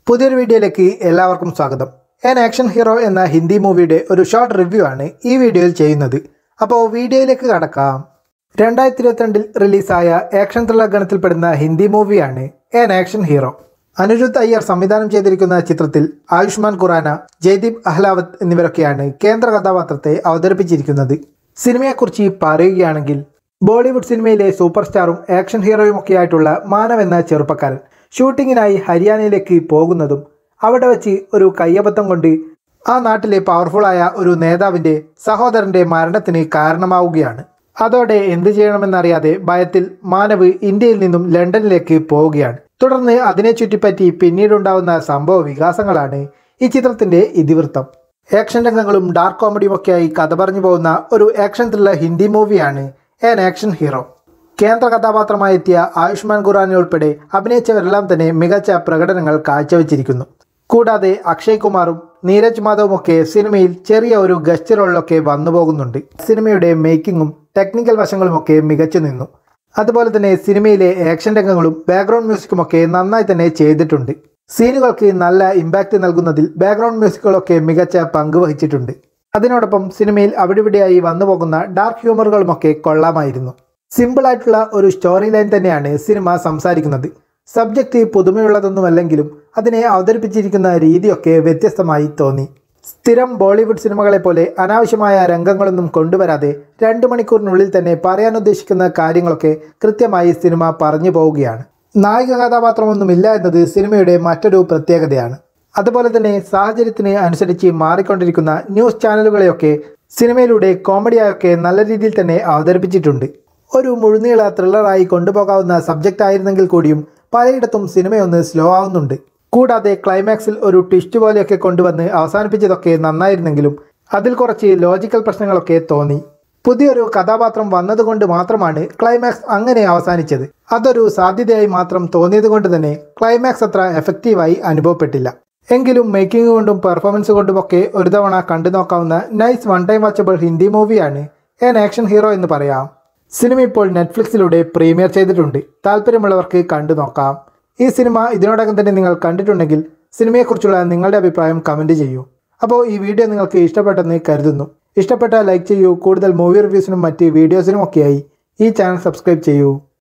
പുതിയൊരു വീഡിയോയിലേക്ക് എല്ലാവർക്കും സ്വാഗതം ഞാൻ ആക്ഷൻ ഹീറോ എന്ന ഹിന്ദി മൂവിയുടെ ഒരു ഷോർട്ട് റിവ്യൂ ആണ് ഈ വീഡിയോയിൽ ചെയ്യുന്നത് അപ്പോൾ വീഡിയോയിലേക്ക് കടക്കാം രണ്ടായിരത്തി ഇരുപത്തിരണ്ടിൽ റിലീസായ ആക്ഷൻ ത്രില്ലർ ഗണത്തിൽപ്പെടുന്ന ഹിന്ദി മൂവിയാണ് an action hero Anirudh Iyer സംവിധാനം ചെയ്തിരിക്കുന്ന ചിത്രത്തിൽ ആയുഷ്മാൻ ഖുറാന ജയ്ദീപ് അഹ്ലാവത്ത് എന്നിവരൊക്കെയാണ് കേന്ദ്ര കഥാപാത്രത്തെ അവതരിപ്പിച്ചിരിക്കുന്നത് സിനിമയെക്കുറിച്ച് പറയുകയാണെങ്കിൽ ബോളിവുഡ് സിനിമയിലെ സൂപ്പർ സ്റ്റാറും ആക്ഷൻ ഹീറോയും ഒക്കെയായിട്ടുള്ള മാനവ് എന്ന ചെറുപ്പക്കാരൻ ഷൂട്ടിങ്ങിനായി ഹരിയാനയിലേക്ക് പോകുന്നതും അവിടെ വെച്ച് ഒരു കയ്യബദ്ധം കൊണ്ട് ആ നാട്ടിലെ പവർഫുള്ളായ ഒരു നേതാവിൻ്റെ സഹോദരൻ്റെ മരണത്തിന് കാരണമാവുകയാണ് അതോടെ എന്ത് ചെയ്യണമെന്നറിയാതെ ഭയത്തിൽ മാനവ് ഇന്ത്യയിൽ നിന്നും ലണ്ടനിലേക്ക് പോവുകയാണ് തുടർന്ന് അതിനെ ചുറ്റിപ്പറ്റി പിന്നീടുണ്ടാവുന്ന സംഭവ വികാസങ്ങളാണ് ഈ ചിത്രത്തിൻ്റെ ഇതിവൃത്തം ആക്ഷൻ രംഗങ്ങളും ഡാർക്ക് കോമഡിയും ഒക്കെയായി കഥ പറഞ്ഞു പോകുന്ന ഒരു ആക്ഷൻ ത്രില്ലർ ഹിന്ദി മൂവിയാണ് ആൻ ആക്ഷൻ ഹീറോ കേന്ദ്ര കഥാപാത്രമായി എത്തിയ ആയുഷ്മാൻ ഖുറാനെ ഉൾപ്പെടെ അഭിനയിച്ചവരെല്ലാം തന്നെ മികച്ച പ്രകടനങ്ങൾ കാഴ്ചവെച്ചിരിക്കുന്നു കൂടാതെ അക്ഷയ് കുമാറും നീരജ് മാധവും ഒക്കെ സിനിമയിൽ ചെറിയ ഒരു ഗസ്റ്റ് റോളിലൊക്കെ വന്നു പോകുന്നുണ്ട് സിനിമയുടെ മേക്കിങ്ങും ടെക്നിക്കൽ വശങ്ങളും ഒക്കെ മികച്ചു നിന്നു അതുപോലെ തന്നെ സിനിമയിലെ ആക്ഷൻ രംഗങ്ങളും ബാക്ക്ഗ്രൗണ്ട് മ്യൂസിക്കും ഒക്കെ നന്നായി തന്നെ ചെയ്തിട്ടുണ്ട് സീനുകൾക്ക് നല്ല ഇമ്പാക്റ്റ് നൽകുന്നതിൽ ബാക്ക്ഗ്രൗണ്ട് മ്യൂസിക്കുകളൊക്കെ മികച്ച പങ്ക് വഹിച്ചിട്ടുണ്ട് അതിനോടൊപ്പം സിനിമയിൽ അവിടെവിടെയായി വന്നു പോകുന്ന ഡാർക്ക് ഹ്യൂമറുകളുമൊക്കെ കൊള്ളാമായിരുന്നു സിമ്പിൾ ആയിട്ടുള്ള ഒരു സ്റ്റോറി ലൈൻ തന്നെയാണ് സിനിമ സംസാരിക്കുന്നത് സബ്ജക്റ്റ് പുതുമയുള്ളതൊന്നുമല്ലെങ്കിലും അതിനെ അവതരിപ്പിച്ചിരിക്കുന്ന രീതിയൊക്കെ വ്യത്യസ്തമായി തോന്നി സ്ഥിരം ബോളിവുഡ് സിനിമകളെ പോലെ അനാവശ്യമായ രംഗങ്ങളൊന്നും കൊണ്ടുവരാതെ രണ്ട് മണിക്കൂറിനുള്ളിൽ തന്നെ പറയാൻ ഉദ്ദേശിക്കുന്ന കാര്യങ്ങളൊക്കെ കൃത്യമായി സിനിമ പറഞ്ഞു പോവുകയാണ് നായിക കഥാപാത്രമൊന്നുമില്ല എന്നത് സിനിമയുടെ മറ്റൊരു പ്രത്യേകതയാണ് അതുപോലെ തന്നെ സാഹചര്യത്തിന് അനുസരിച്ച് മാറിക്കൊണ്ടിരിക്കുന്ന ന്യൂസ് ചാനലുകളെയൊക്കെ സിനിമയിലൂടെ കോമഡിയായൊക്കെ നല്ല രീതിയിൽ തന്നെ അവതരിപ്പിച്ചിട്ടുണ്ട് ഒരു മുഴുനീള ത്രില്ലറായി കൊണ്ടുപോകാവുന്ന സബ്ജക്റ്റ് ആയിരുന്നെങ്കിൽ കൂടിയും പലയിടത്തും സിനിമയൊന്ന് സ്ലോ ആവുന്നുണ്ട് കൂടാതെ ക്ലൈമാക്സിൽ ഒരു ട്വിസ്റ്റ് പോലെയൊക്കെ കൊണ്ടുവന്ന് അവസാനിപ്പിച്ചതൊക്കെ നന്നായിരുന്നെങ്കിലും അതിൽ കുറച്ച് ലോജിക്കൽ പ്രശ്നങ്ങളൊക്കെ തോന്നി പുതിയൊരു കഥാപാത്രം വന്നതുകൊണ്ട് മാത്രമാണ് ക്ലൈമാക്സ് അങ്ങനെ അവസാനിച്ചത് അതൊരു സാധ്യതയായി മാത്രം തോന്നിയത് കൊണ്ട് തന്നെ ക്ലൈമാക്സ് അത്ര എഫക്റ്റീവായി അനുഭവപ്പെട്ടില്ല എങ്കിലും മേക്കിംഗ് കൊണ്ടും പെർഫോമൻസ് കൊണ്ടുമൊക്കെ ഒരു തവണ കണ്ടു നോക്കാവുന്ന nice one time watchable Hindi മൂവിയാണ് എൻ ആക്ഷൻ ഹീറോ എന്ന് പറയാം സിനിമ ഇപ്പോൾ നെറ്റ്ഫ്ലിക്സിലൂടെ പ്രീമിയർ ചെയ്തിട്ടുണ്ട് താല്പര്യമുള്ളവർക്ക് കണ്ടു നോക്കാം ഈ സിനിമ ഇതിനോടകം തന്നെ നിങ്ങൾ കണ്ടിട്ടുണ്ടെങ്കിൽ സിനിമയെക്കുറിച്ചുള്ള നിങ്ങളുടെ അഭിപ്രായം കമൻറ്റ് ചെയ്യൂ അപ്പോൾ ഈ വീഡിയോ നിങ്ങൾക്ക് ഇഷ്ടപ്പെട്ടെന്ന് കരുതുന്നു ഇഷ്ടപ്പെട്ടാൽ ലൈക്ക് ചെയ്യൂ കൂടുതൽ മൂവി റിവ്യൂസിനും മറ്റ് വീഡിയോസിനും ഒക്കെയായി ഈ ചാനൽ സബ്സ്ക്രൈബ് ചെയ്യൂ